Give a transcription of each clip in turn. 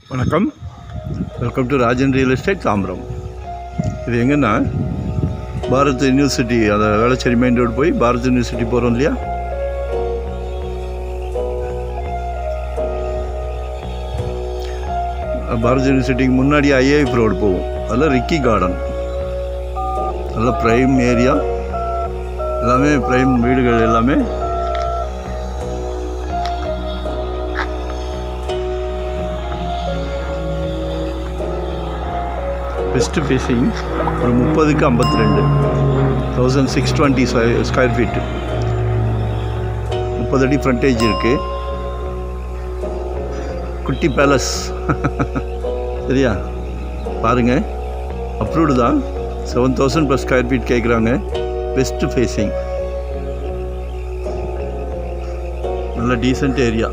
வணக்கம் welcome to Rajan real estate Tambaram இது எங்கன்னா பாரத் யூனிவர்சிட்டி அந்த வேளச்சேரி மெயின் ரோடு போய் பாரத் யூனிவர்சிட்டி போகிறோம் இல்லையா பாரத் யூனிவர்சிட்டிக்கு முன்னாடி ஐஏஎஃப் ரோடு போகும் அதில் ரிக்கி கார்டன் நல்ல ப்ரைம் ஏரியா எல்லாமே ப்ரைம் வீடுகள் எல்லாமே வெஸ்ட் ஃபேஸிங் ஒரு முப்பதுக்கு ஐம்பத்தி ரெண்டு thousand six twenty square feet முப்பது அடி ஃப்ரண்டேஜ் இருக்குது குட்டி பேலஸ் சரியா பாருங்கள் அப்ரூவ்டு தான் seven thousand plus square feet கேட்குறாங்க வெஸ்ட் ஃபேஸிங் நல்ல டீசெண்ட் ஏரியா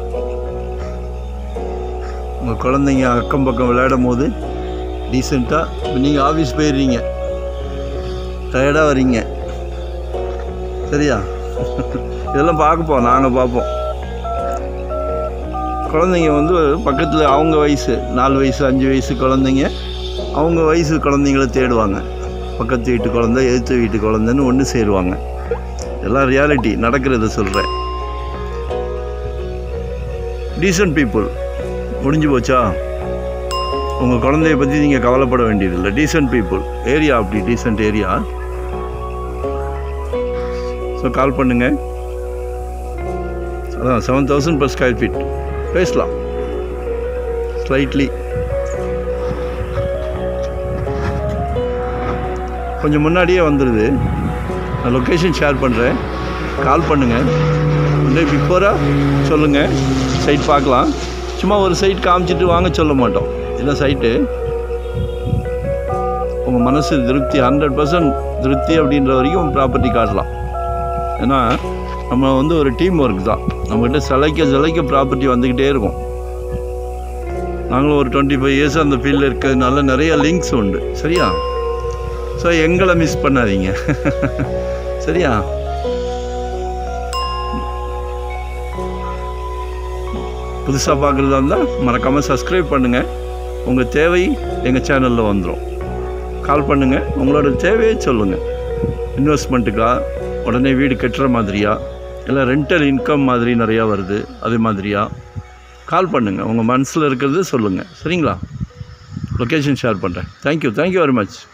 உங்கள் குழந்தைங்க அக்கம் பக்கம் விளையாடும் போது டீசெண்டாக இப்போ நீங்கள் ஆஃபீஸ் போயிடுறீங்க டயர்டாக வரீங்க சரியா இதெல்லாம் பார்க்கப்போம் நாங்கள் பார்ப்போம் குழந்தைங்க வந்து பக்கத்தில் அவங்க வயசு நாலு வயசு அஞ்சு வயசு குழந்தைங்க அவங்க வயசு குழந்தைங்கள தேடுவாங்க பக்கத்து வீட்டு குழந்தை எதிர்த்து வீட்டு குழந்தைன்னு ஒன்று சேருவாங்க எல்லாம் ரியாலிட்டி நடக்கிறத சொல்கிறேன் டீசன்ட் பீப்புள் முடிஞ்சு போச்சா உங்கள் குழந்தைய பற்றி நீங்கள் கவலைப்பட வேண்டியதில்லை டீசென்ட் பீப்புள் ஏரியா அப்படி டீசென்ட் ஏரியா ஸோ கால் பண்ணுங்க அதான் seven thousand per square feet பேசலாம் ஸ்லைட்லி கொஞ்சம் முன்னாடியே வந்துடுது நான் லொக்கேஷன் ஷேர் பண்ணுறேன் கால் பண்ணுங்கள் வந்து பிஃபோராக சொல்லுங்கள் சைட் பார்க்கலாம் சும்மா ஒரு சைட் காமிச்சிட்டு வாங்க சொல்ல மாட்டோம் இந்த சைட்டு உங்கள் மனசு திருப்தி ஹண்ட்ரட் பர்சன்ட் திருப்தி அப்படின்ற வரைக்கும் ப்ராப்பர்ட்டி காட்டலாம் ஏன்னா நம்ம வந்து ஒரு டீம் ஒர்க் தான் நம்மக்கிட்ட சிலைக்க சிலைக்க ப்ராப்பர்ட்டி வந்துக்கிட்டே இருக்கும் நாங்களும் ஒரு டுவெண்ட்டி ஃபைவ் இயர்ஸ் அந்த ஃபீல்டில் இருக்கிறதுனால நிறைய லிங்க்ஸ் உண்டு சரியா ஸோ எங்களை மிஸ் பண்ணாதீங்க சரியா புதுசாக பார்க்குறதா இருந்தால் மறக்காமல் சப்ஸ்கிரைப் பண்ணுங்கள் உங்கள் தேவை எங்கள் சேனலில் வந்துடும் கால் பண்ணுங்கள் உங்களோட தேவையை சொல்லுங்கள் இன்வெஸ்ட்மெண்ட்டுக்கா உடனே வீடு கட்டுற மாதிரியா இல்லை ரெண்டல் இன்கம் மாதிரி நிறையா வருது அது மாதிரியா கால் பண்ணுங்கள் உங்கள் மனசில் இருக்கிறது சொல்லுங்கள் சரிங்களா லொக்கேஷன் ஷேர் பண்ணுறேன் தேங்க்யூ தேங்க்யூ வெரி மச்